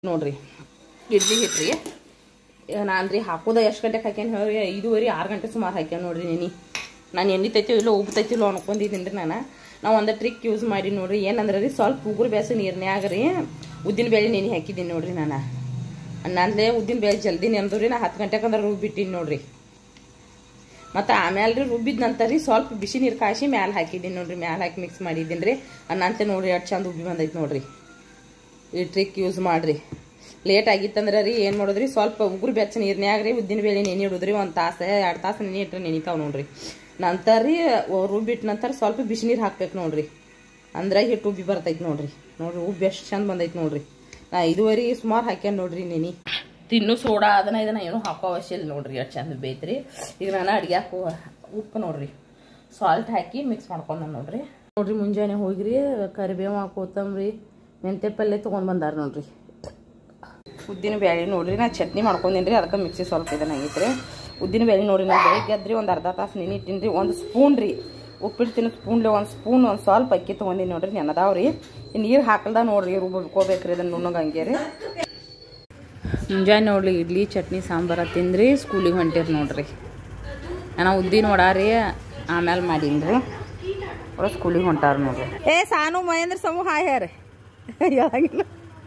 ನೋಡ್ರಿ ಇಡ್ಲಿ ಹಿಟ್ರಿ ನಾನು ರೀ ಹಾಕೋದ ಎಷ್ಟು ಗಂಟೆಗೆ ಹಾಕ್ಯಾನ ಹೇಳಿ ಐದುವರೆ ಆರು ಗಂಟೆ ಸುಮಾರು ಹಾಕ್ಯಾನ ನೋಡ್ರಿ ನೆನಿ ನಾನು ಎಣ್ಣಿತೈತಿ ಇಲ್ಲೋ ಉಬ್ತೈತಿಲ್ಲೋ ಅನ್ಕೊಂಡಿದ್ದೀನಿ ರೀ ನಾನು ನಾವು ಒಂದು ಟ್ರಿಕ್ ಯೂಸ್ ಮಾಡಿ ನೋಡ್ರಿ ಏನಂದ್ರೆ ರೀ ಸ್ವಲ್ಪ ಉಗುರು ಬೇಸ ನೀರ್ನ್ಯಾಗ ರೀ ಉದ್ದಿನ ಬೇಳೆ ನೆನೆ ಹಾಕಿದ್ದೀನಿ ನೋಡ್ರಿ ನಾನು ನಂದೇ ಉದ್ದಿನ ಬೇಳೆ ಜಲ್ದಿ ನೆನೆದು ರೀ ನಾ ಹತ್ತು ಗಂಟೆಗೆ ಅಂದ್ರೆ ರುಬ್ಬಿಟ್ಟಿನಿ ನೋಡ್ರಿ ಮತ್ತು ಆಮೇಲೆ ರೀ ರುಬ್ಬಿದ ನಂತರ ರೀ ಸ್ವಲ್ಪ ಬಿಸಿ ನೀರು ಕಾಯಿಸಿ ಮ್ಯಾಲೆ ಹಾಕಿದ್ದೀನಿ ನೋಡ್ರಿ ಮ್ಯಾಲೆ ಹಾಕಿ ಮಿಕ್ಸ್ ಮಾಡಿದ್ದೀನಿ ರೀ ಅನ್ನಂತೆ ನೋಡ್ರಿ ಎಷ್ಟು ಚಂದ ಉಬ್ಬಿ ಬಂದೈತೆ ನೋಡ್ರಿ ಈ ಟ್ರಿಕ್ ಯೂಸ್ ಮಾಡಿರಿ ಲೇಟ್ ಆಗಿತ್ತಂದ್ರೆ ರೀ ಏನು ಮಾಡೋದ್ರಿ ಸ್ವಲ್ಪ ಉಗುರು ಬೆಚ್ಚ ನೀರ್ನ್ಯಾಗ ರೀ ಉದ್ದಿನ ಬೇಳೆ ನೆನೆ ಇಡೋದ್ರಿ ಒಂದು ತಾಸು ಎರಡು ತಾಸು ನೆನೆ ಇಟ್ಟರೆ ನೆನಿತಾವ ನೋಡ್ರಿ ನಂತರ ರೀ ರುಬ್ಬಿಟ್ಟ ನಂತರ ಸ್ವಲ್ಪ ಬಿಸಿ ನೀರು ಹಾಕ್ಬೇಕು ನೋಡ್ರಿ ಅಂದ್ರೆ ಹಿಟ್ಟು ಉಬ್ಬಿ ಬರ್ತೈತೆ ನೋಡ್ರಿ ನೋಡ್ರಿ ಉಬ್ಬಿ ಎಷ್ಟು ಚಂದ ಬಂದೈತೆ ನೋಡ್ರಿ ನಾ ಇದುವರೆಗೆ ಸುಮಾರು ಹಾಕ್ಯಾನ ನೋಡ್ರಿ ನೆನಿ ತಿನ್ನು ಸೋಡಾ ಅದನ್ನ ಇದನ್ನ ಏನೂ ಹಾಕೋ ಅವಶ್ಯ ಇಲ್ಲ ನೋಡ್ರಿ ಎಷ್ಟು ಚಂದ ಬೇಯ್ತ್ರಿ ಈಗ ನಾನು ಅಡ್ಗೆ ಹಾಕೋ ಉಪ್ಪು ನೋಡ್ರಿ ಸಾಲ್ಟ್ ಹಾಕಿ ಮಿಕ್ಸ್ ಮಾಡ್ಕೊಂಡ ನೋಡ್ರಿ ನೋಡ್ರಿ ಮುಂಜಾನೆ ಹೋಗಿರಿ ಕರಿಬೇವು ಕೊತ್ತಂಬರಿ ಮೆಂತ್ಯ ಪಲ್ಯ ತೊಗೊಂಡು ಬಂದಾರ ನೋಡ್ರಿ ಉದ್ದಿನ ಬೇಳೆ ನೋಡ್ರಿ ನಾ ಚಟ್ನಿ ಮಾಡ್ಕೊಂಡೇನಿ ರೀ ಅದಕ್ಕೆ ಮಿಕ್ಸಿ ಸ್ವಲ್ಪ ಇದನ್ನ ಆಗೈತ್ರಿ ಉದ್ದಿನ ಬೇಳೆ ನೋಡ್ರಿ ನಾ ಬೆಳಿಗ್ಗೆ ಎದ್ರಿ ಒಂದು ಅರ್ಧ ತಾಸು ನೆನಿಟ್ಟಿನಿ ರೀ ಒಂದು ಸ್ಪೂನ್ ರೀ ಉಪ್ಪಿಡ್ತೀನಿ ಸ್ಪೂನ್ಲೆ ಒಂದು ಸ್ಪೂನ್ ಒಂದು ಸ್ವಲ್ಪ ಅಕ್ಕಿ ತೊಗೊಂಡಿನಿ ನೋಡ್ರಿ ನೆನದಾವ್ರಿ ನೀರು ಹಾಕಲ್ದ ನೋಡ್ರಿ ರುಬ್ಕೋಬೇಕ್ರಿ ಇದನ್ನ ನುಣ್ಣಗೆ ಹಂಗೆ ರೀ ಮುಂಜಾನೆ ನೋಡ್ರಿ ಇಡ್ಲಿ ಚಟ್ನಿ ಸಾಂಬಾರ ತಿಂದ್ರಿ ಸ್ಕೂಲಿಗೆ ಹೊಂಟಿರಿ ನೋಡ್ರಿ ನಾನು ಉದ್ದಿನ ವಡ ರೀ ಆಮೇಲೆ ಮಾಡೀನಿ ರೀ ಅವ್ರು ಸ್ಕೂಲಿಗೆ ಹೊಂಟಾರ ನೋಡ್ರಿ ಏ ಸಾನು ಮಹೇಂದ್ರ ಸಮೂಹ ಹಾಯ್ ಯಾರ ಹೇಳಂಗಿಲ್ಲ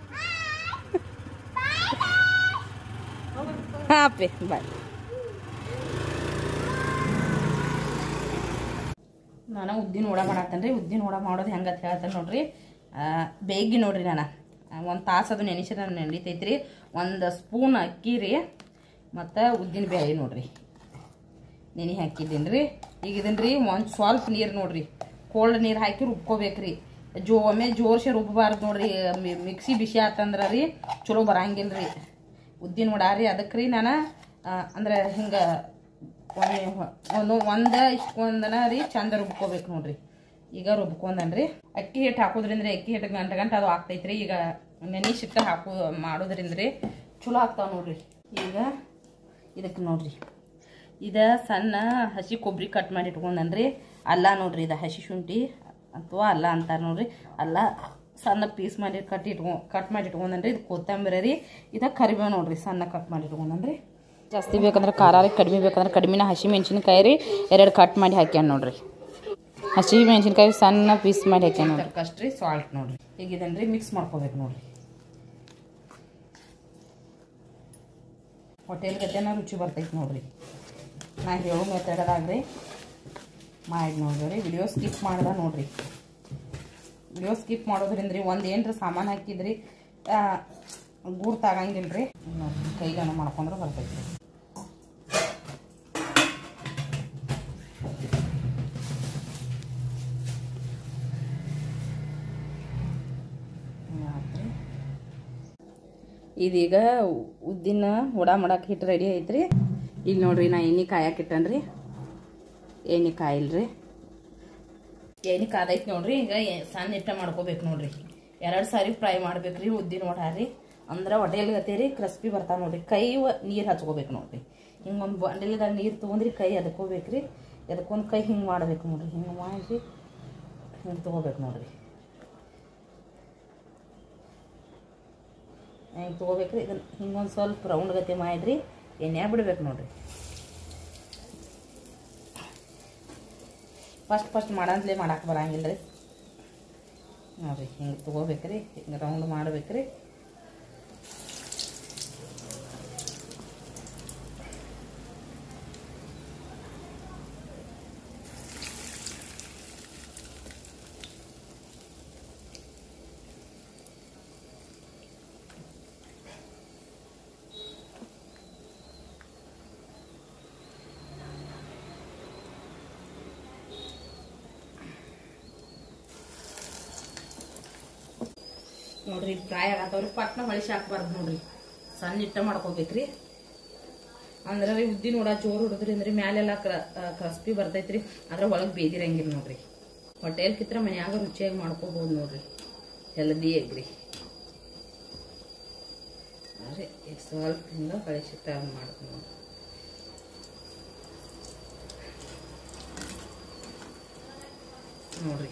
ಹಾಂ ಪೇ ಬಾಯ್ ನಾನು ಉದ್ದಿನ ವಡ ಮಾಡತ್ತೇನೆ ರೀ ಉದ್ದಿನ ವಡ ಮಾಡೋದು ಹೆಂಗೆ ಅಂತ ಹೇಳ್ತೇನೆ ನೋಡ್ರಿ ಬೇಗಿ ನೋಡ್ರಿ ನಾನು ಒಂದು ತಾಸು ಅದು ನೆನೆಸಿದ ನಡೀತೈತೆ ರೀ ಒಂದು ಸ್ಪೂನ್ ಅಕ್ಕಿ ರೀ ಮತ್ತು ಉದ್ದಿನ ಬೇಳೆ ನೋಡ್ರಿ ನೆನೆ ಹಾಕಿದ್ದೀನಿ ರೀ ಈಗ ಇದನ್ನ ರೀ ಒಂದು ಸ್ವಲ್ಪ ನೀರು ನೋಡ್ರಿ ಕೋಲ್ಡ್ ನೀರು ಹಾಕಿ ರುಬ್ಕೋಬೇಕ್ರಿ ಜೋ ಒಮ್ಮೆ ಜೋರ್ಸೆ ರುಬ್ಬಬಾರ್ದು ನೋಡ್ರಿ ಮಿ- ಮಿಕ್ಸಿ ಬಿಸಿ ಆತಂದ್ರೆ ರೀ ಚಲೋ ಬರಂಗಿಲ್ಲ ರೀ ಉದ್ದಿನ ವಡ ರೀ ಅದಕ್ಕೆ ರೀ ನಾನು ಆ, ಅಂದ್ರೆ ಹಿಂಗೆ ಒಮ್ಮೆ ಹೊ- ಒಂದು ಒಂದು ಇಷ್ಟೊಂದನ ರೀ ಚಂದ ರುಬ್ಕೋಬೇಕು ನೋಡ್ರಿ ಈಗ ರುಬ್ಕೊಂಡನ್ರಿ ಅಕ್ಕಿ ಹಿಟ್ಟು ಹಾಕೋದ್ರಿಂದ ರೀ ಅಕ್ಕಿ ಹಿಟ್ಟು ಗಂಟೆ ಗಂಟೆ ಅದು ಆಗ್ತೈತ್ರಿ ಈಗ ನೆನಿಸಿಟ್ಟು ಹಾಕೋ ಮಾಡೋದ್ರಿಂದ ರೀ ಚಲೋ ಆಗ್ತಾವ ನೋಡ್ರಿ ಈಗ ಇದಕ್ಕೆ ನೋಡ್ರಿ ಇದ ಸಣ್ಣ ಹಸಿ ಕೊಬ್ಬರಿ ಕಟ್ ಮಾಡಿ ಇಟ್ಕೊಂಡನ್ರಿ ಅಲ್ಲ ನೋಡ್ರಿ ಇದು ಹಸಿ ಶುಂಠಿ ಅಥವಾ ಅಲ್ಲ ಅಂತಾರೆ ನೋಡ್ರಿ ಅಲ್ಲ ಸಣ್ಣ ಪೀಸ್ ಮಾಡಿ ಕಟ್ ಇಟ್ಕೊ ಕಟ್ ಮಾಡಿ ಇಟ್ಕೊಂಡನ್ರಿ ಇದು ಕೊತ್ತಂಬರಿ ರೀ ಇದು ಕರಿಬೇವು ನೋಡ್ರಿ ಸಣ್ಣ ಕಟ್ ಮಾಡಿ ಇಟ್ಕೊಂಡನ್ರಿ ಜಾಸ್ತಿ ಬೇಕಂದ್ರೆ ಖಾರ ರೀ ಕಡಿಮೆ ಬೇಕಂದ್ರೆ ಕಡಿಮೆನ ಹಸಿ ಮೆಣಸಿನ್ಕಾಯಿ ರೀ ಎರಡು ಕಟ್ ಮಾಡಿ ಹಾಕ್ಯಾನ ನೋಡ್ರಿ ಹಸಿ ಮೆಣಸಿನ್ಕಾಯಿ ಸಣ್ಣ ಪೀಸ್ ಮಾಡಿ ಹಾಕ್ಯಾನ ನೋಡ್ರಿ ಅಷ್ಟೇ ಸಾಲ್ಟ್ ನೋಡ್ರಿ ಈಗ ಇದನ್ರಿ ಮಿಕ್ಸ್ ಮಾಡ್ಕೋಬೇಕು ನೋಡ್ರಿ ಹೋಟೆಲ್ ಗತೆನ ರುಚಿ ಬರ್ತೈತೆ ನೋಡ್ರಿ ನಾ ಹೇಳೋ ಮೆಥಡದಾಗ್ರಿ ಮಾಡಿ ನೋಡ್ರಿ ವಿಡಿಯೋ ಸ್ಕಿಪ್ ಮಾಡ್ದ ನೋಡ್ರಿ ವಿಡಿಯೋ ಸ್ಕಿಪ್ ಮಾಡೋದ್ರಿಂದ ರೀ ಒಂದು ಏನರ ಸಾಮಾನು ಹಾಕಿದ್ರಿ ಗೂಡ್ ತಗಂಗಿಲ್ಲ ರೀ ಕೈಗಾನ ಮಾಡ್ಕೊಂಡ್ರೆ ಬರ್ತೈತೆ ರೀ ಆತ್ರಿ. ಇದೀಗ ಉದ್ದಿನ ವಡ ಮಾಡಕ್ಕೆ ಹಿಟ್ಟು ರೆಡಿ ಐತ್ರಿ ಇಲ್ಲಿ ನೋಡ್ರಿ ನಾ ಎಣ್ಣೆ ಕಾಯಕ್ಕೆ ಇಟ್ಟನ್ರಿ ಎಣ್ಣೆ ಕಾಯಿಲ್ರಿ ಎಣ್ಣೆ ಕಾದೈತಿ ನೋಡ್ರಿ ಈಗ ಎ- ಸಣ್ಣ ಹಿಟ್ಟ ಮಾಡ್ಕೋಬೇಕು ನೋಡ್ರಿ ಎರಡು ಸಾರಿ ಫ್ರೈ ಮಾಡ್ಬೇಕ್ರಿ ಉದ್ದಿನ ವಡ ರೀ ಅಂದ್ರೆ ಹೋಟೆಲ್ ಗತಿ ರೀ ಕ್ರಿಸ್ಪಿ ಬರ್ತಾವ ನೋಡ್ರಿ ಕೈ ನೀರು ಹಚ್ಕೋಬೇಕು ನೋಡ್ರಿ ಹಿಂಗೆ ಒಂದು ಬಾಂಡಲಿದಾಗ ನೀರು ತೊಗೊಂಡ್ರಿ ಕೈ ಎದ್ಕೋಬೇಕ್ರಿ ಎದ್ಕೊಂಡ್ ಕೈ ಹಿಂಗೆ ಮಾಡ್ಬೇಕು ನೋಡ್ರಿ ಹಿಂಗೆ ಮಾಡಿ ಹಿಂಗೆ ತೊಗೋಬೇಕು ನೋಡ್ರಿ ಹಿಂಗೆ ತೊಗೋಬೇಕ್ರಿ ಇದನ್ನ ಹಿಂಗೊಂದು ಸ್ವಲ್ಪ ರೌಂಡ್ ಗತಿ ಮಾಡಿದ್ರಿ ಎಣ್ಣೆ ಬಿಡ್ಬೇಕು ನೋಡ್ರಿ ಫಸ್ಟ್ ಫಸ್ಟ್ ಮಾಡಂತಲೇ ಮಾಡಕ್ಕೆ ಬರಂಗಿಲ್ಲ ರೀ ನೋಡ್ರಿ ಹಿಂಗೆ ತೊಗೋಬೇಕ್ರಿ ಹಿಂಗೆ ರೌಂಡ್ ಮಾಡ್ಬೇಕ್ರಿ ನೋಡ್ರಿ ಫ್ರೈ ಆಗತ್ತವ್ರಿ ಪಟ್ನ ಹೊಳಿಸಿ ಹಾಕ್ಬಾರ್ದು ನೋಡ್ರಿ ಸಣ್ಣ ಇಟ್ಟ ಮಾಡ್ಕೋಬೇಕ್ರಿ ಅಂದ್ರೆ ರೀ ಉದ್ದಿನ ವಡ ಜೋರು ಹೊಡೆದ್ರಿಂದ ರೀ ಮ್ಯಾಲೆಲ್ಲ ಕ್ರಸ್ಪಿ ಬರ್ತೈತ್ರಿ ಅದ್ರ ಒಳಗೆ ಬೇದಿರಂಗಿಲ್ಲ ನೋಡ್ರಿ ಹೋಟೆಲ್ ಕಿತ್ರ ಮನ್ಯಾಗ ರುಚಿಯಾಗಿ ಮಾಡ್ಕೋಬಹುದು ನೋಡ್ರಿ ಹೆಲ್ದಿ ಆಗ್ರಿ ಅರೆ ಈಗ ಸ್ವಲ್ಪ ಹಿಂಗ ಕಳಿಸಿಟ್ಟ ಮಾಡ್ಕೊಂಡು ನೋಡ್ರಿ ನೋಡ್ರಿ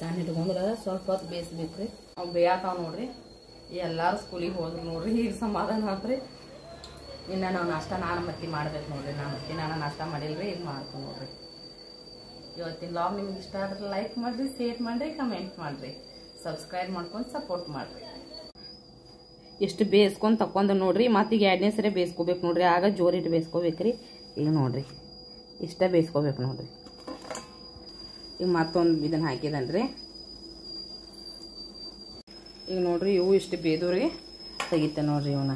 ಸಣ್ಣ ಇಟ್ಕೊಂಡ್ರೆ ಸ್ವಲ್ಪ ಹೊತ್ತು ಬೇಯಿಸ್ಬೇಕು ರೀ ಅವು ಬೇಯತಾವ ನೋಡ್ರಿ ಎಲ್ಲರೂ ಸ್ಕೂಲಿಗೆ ಹೋದ್ರು ನೋಡ್ರಿ ಈಗ ಸಮಾಧಾನ ಆತ್ರಿ ಇನ್ನು ನಾವು ನಾಷ್ಟ ನಾನು ಮತ್ತಿ ಮಾಡ್ಬೇಕು ನೋಡ್ರಿ ನಾನು ಮತ್ತಿ ನಾನು ನಾಷ್ಟ ಮಾಡಿಲ್ರಿ ಈಗ ಮಾಡ್ತೀನಿ ನೋಡ್ರಿ ಇವತ್ತಿನ ಲಾಗ್ ನಿಮ್ಗೆ ಇಷ್ಟ ಆದ್ರೆ ಲೈಕ್ ಮಾಡಿರಿ ಶೇರ್ ಮಾಡಿರಿ ಕಮೆಂಟ್ ಮಾಡಿರಿ ಸಬ್ಸ್ಕ್ರೈಬ್ ಮಾಡ್ಕೊಂಡು ಸಪೋರ್ಟ್ ಮಾಡಿರಿ ಎಷ್ಟು ಬೇಯಿಸ್ಕೊಂಡು ತಕೊಂಡು ನೋಡ್ರಿ ಮತ್ತೀಗ ಎರಡನೇ ಸರಿ ಬೇಯಿಸ್ಕೋಬೇಕು ನೋಡ್ರಿ ಆಗ ಜೋರಿಟ್ಟು ಬೇಯಿಸ್ಕೋಬೇಕ್ರಿ ಈಗ ನೋಡ್ರಿ ಇಷ್ಟ ಬೇಯಿಸ್ಕೋಬೇಕು ನೋಡ್ರಿ ಈಗ ಮತ್ತೊಂದು ಇದನ್ನ ಹಾಕಿದನ್ರಿ ಈಗ ನೋಡ್ರಿ ಇವು ಇಷ್ಟು ಬೇದವ್ರಿ ತೆಗಿತೆ ನೋಡ್ರಿ ಇವನ್ನ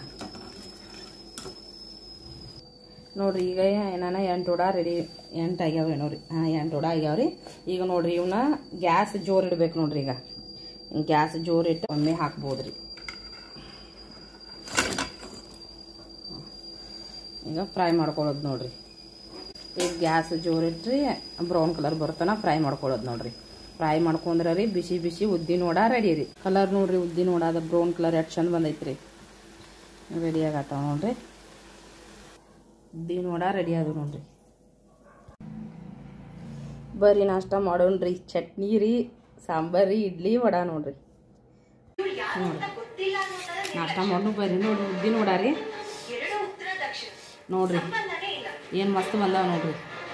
ನೋಡ್ರಿ ಈಗ ನಾನು ಎಂಟು ವಡ ರೆಡಿ ಎಂಟು ಆಗ್ಯಾವ ನೋಡ್ರಿ ಹಾಂ ಎಂಟು ವಡ ಆಗ್ಯಾವ್ರಿ ಈಗ ನೋಡ್ರಿ ಇವನ್ನ ಗ್ಯಾಸ್ ಜೋರು ಇಡ್ಬೇಕು ನೋಡ್ರಿ ಈಗ ಗ್ಯಾಸ್ ಜೋರು ಇಟ್ಟು ಒಮ್ಮೆ ಹಾಕ್ಬೋದ್ರಿ ಈಗ ಫ್ರೈ ಮಾಡ್ಕೊಳ್ಳೋದು ನೋಡ್ರಿ ಈಗ ಗ್ಯಾಸ್ ಜೋರು ಇಟ್ರಿ ಬ್ರೌನ್ ಕಲರ್ ಬರ್ತನ ಫ್ರೈ ಮಾಡ್ಕೊಳ್ಳೋದು ನೋಡ್ರಿ ಫ್ರೈ ಮಾಡ್ಕೊಂಡ್ರ ರೀ ಬಿಸಿ ಬಿಸಿ ಉದ್ದಿನ ವಡ ರೆಡಿ ರೀ ಕಲರ್ ನೋಡ್ರಿ ಉದ್ದಿನ ವಡ ಅದ ಬ್ರೌನ್ ಕಲರ್ ಎಷ್ಟು ಚಂದ ಬಂದೈತ್ರಿ ರೆಡಿ ಆಗತ್ತಾವ ನೋಡ್ರಿ ಉದ್ದಿನ ವಡ ರೆಡಿ ಆದವು ನೋಡ್ರಿ ಬರ್ರಿ ನಾಷ್ಟ ಮಾಡೋಣ್ರಿ ಚಟ್ನಿ ರೀ ಸಾಂಬಾರ್ ರೀ ಇಡ್ಲಿ ವಡ ನೋಡ್ರಿ ನೋಡ್ರಿ ನಾಷ್ಟ ಮಾಡೋಣ ಬರ್ರಿ ನೋಡ್ರಿ ಉದ್ದಿನ ವಡ ರೀ ನೋಡ್ರಿ ಏನು ಮಸ್ತ್ ಬಂದಾವ ನೋಡ್ರಿ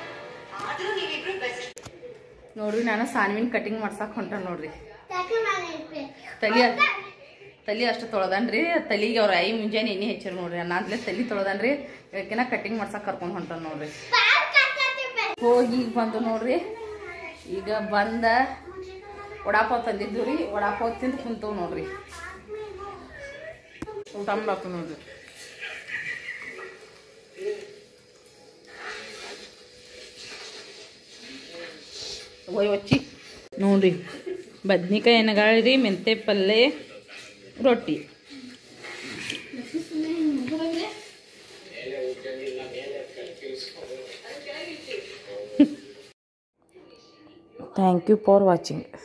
ನೋಡ್ರಿ ನಾನು ಸಾನ್ವಿನ್ ಕಟಿಂಗ್ ಮಾಡ್ಸಕ್ ಹೊಂಟ ನೋಡ್ರಿ ತಲಿ ತಲಿ ಅಷ್ಟು ತೊಳ್ದನ್ರಿ ತಲಿಗೆ ಅವ್ರ ಐ ಮುಂಜಾನೆ ಎಣ್ಣೆ ಹೆಚ್ಚಿರ್ ನೋಡ್ರಿ ಅನ್ನಾದ್ಲೆ ತಲಿ ತೊಳ್ದನ್ರಿ ಇವಕ್ಕಿನ ಕಟಿಂಗ್ ಮಾಡ್ಸಕ್ ಕರ್ಕೊಂಡ್ ಹೊಂಟ ನೋಡ್ರಿ ಹೋಗಿ ಈಗ ಬಂದು ನೋಡ್ರಿ ಈಗ ಬಂದ ವಡಾಪಾವ್ ತಂದಿದ್ದು ರೀ ವಡಾಪಾವ್ ತಿಂದು ಕುಂತವ್ ನೋಡ್ರಿ ಊಟ ಮಾಡಾಕ ನೋಡ್ರಿ ಒಯ್ ಒಚ್ಚಿ ನೋಡ್ರಿ ಬದ್ನಿಕಾಯಿ ಎಣ್ಣಗಾಳಿ ರೀ ಮೆಂತೆ ಪಲ್ಲೆ ರೊಟ್ಟಿ ಥ್ಯಾಂಕ್ ಯು ಫಾರ್ ವಾಚಿಂಗ್